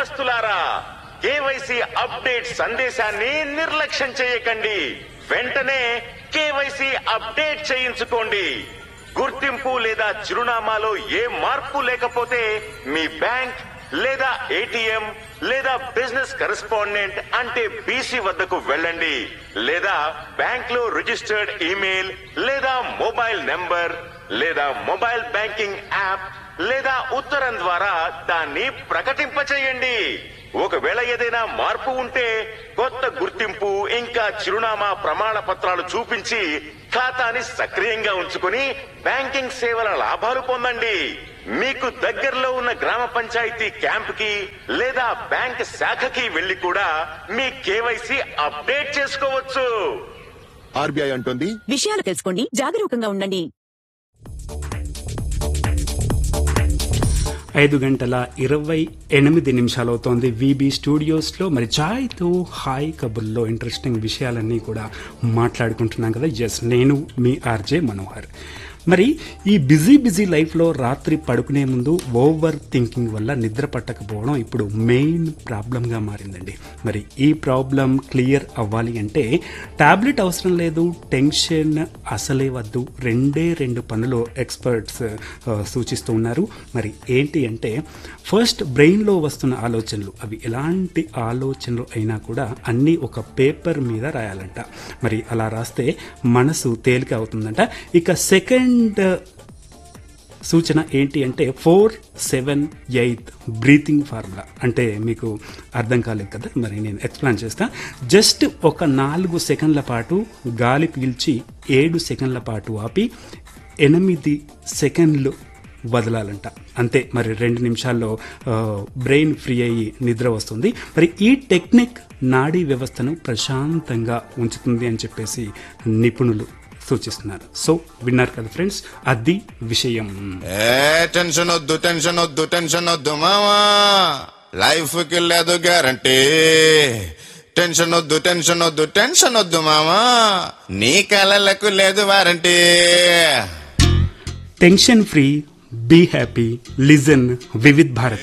గ్రామస్తులారా KYC update సందేశాన్ని నిర్లక్ష్యం చేయకండి వెంటనే కేవైసీ అప్డేట్ చేయించుకోండి గుర్తింపు లేదా చిరునామాలో ఏ మార్పు లేకపోతే మీ బ్యాంక్ లేదా ఏటీఎం లేదా బిజినెస్ కరెస్పాండెంట్ అంటే బీసీ వద్దకు వెళ్ళండి లేదా బ్యాంక్ లో రిజిస్టర్డ్ ఈమెయిల్ లేదా మొబైల్ నెంబర్ లేదా మొబైల్ బ్యాంకింగ్ యాప్ లేదా ఉత్తరం ద్వారా దాన్ని ప్రకటింపచేయండి ఒకవేళ ఏదైనా మార్పు ఉంటే కొత్త గుర్తింపు ఇంకా చిరునామా ప్రమాణ పత్రాలు చూపించి ఖాతాని సక్రియంగా ఉంచుకుని బ్యాంకింగ్ సేవల లాభాలు పొందండి మీకు దగ్గరలో ఉన్న గ్రామ పంచాయతీ క్యాంప్ కి లేదా బ్యాంక్ శాఖకి వెళ్లి కూడా మీ కేవైసీ అప్డేట్ చేసుకోవచ్చు ఆర్బీఐ అంటుంది విషయాలు తెలుసుకోండి జాగరూకంగా ఉండండి ఐదు గంటల ఇరవై ఎనిమిది నిమిషాలు అవుతోంది వీబీ స్టూడియోస్లో మరి ఛాయ్తో హాయ్ కబుర్లో ఇంట్రెస్టింగ్ విషయాలన్నీ కూడా మాట్లాడుకుంటున్నాం కదా ఎస్ నేను మీ ఆర్జే మనోహర్ మరి ఈ బిజీ బిజీ లైఫ్లో రాత్రి పడుకునే ముందు ఓవర్ థింకింగ్ వల్ల నిద్ర పట్టకపోవడం ఇప్పుడు మెయిన్ ప్రాబ్లంగా మారిందండి మరి ఈ ప్రాబ్లం క్లియర్ అవ్వాలి అంటే టాబ్లెట్ అవసరం లేదు టెన్షన్ అసలే వద్దు రెండే రెండు పనులు ఎక్స్పర్ట్స్ ఆ, సూచిస్తూ ఉన్నారు మరి ఏంటి అంటే ఫస్ట్ బ్రెయిన్లో వస్తున్న ఆలోచనలు అవి ఎలాంటి ఆలోచనలు అయినా కూడా అన్నీ ఒక పేపర్ మీద రాయాలంట మరి అలా రాస్తే మనసు తేలిక అవుతుందంట ఇక సెకండ్ సూచన ఏంటి అంటే four seven eight breathing formula అంటే మీకు అర్థం కాలేదు కదా మరి నేను ఎక్స్ప్లెయిన్ చేస్తా జస్ట్ ఒక నాలుగు సెకండ్ల పాటు గాలి పీల్చి ఏడు సెకండ్ల పాటు ఆపి ఎనిమిది సెకండ్లు వదలాలంట అంతే మరి రెండు నిమిషాల్లో ఆ, బ్రెయిన్ ఫ్రీ అయ్యి నిద్ర వస్తుంది మరి ఈ టెక్నిక్ నాడీ వ్యవస్థను ప్రశాంతంగా ఉంచుతుంది అని చెప్పేసి నిపుణులు సూచిస్తున్నారు సో విన్నారు కదా ఫ్రెండ్స్ అది విషయం ఏ టెన్షన్ వద్దు టెన్షన్ వద్దు టెన్షన్ వద్దు మామా లైఫ్ కి లేదు గ్యారంటీ టెన్షన్ వద్దు టెన్షన్ వద్దు టెన్షన్ వద్దు మామా నీ కలలకు లేదు warranty tension free be happy listen Vividh Bharat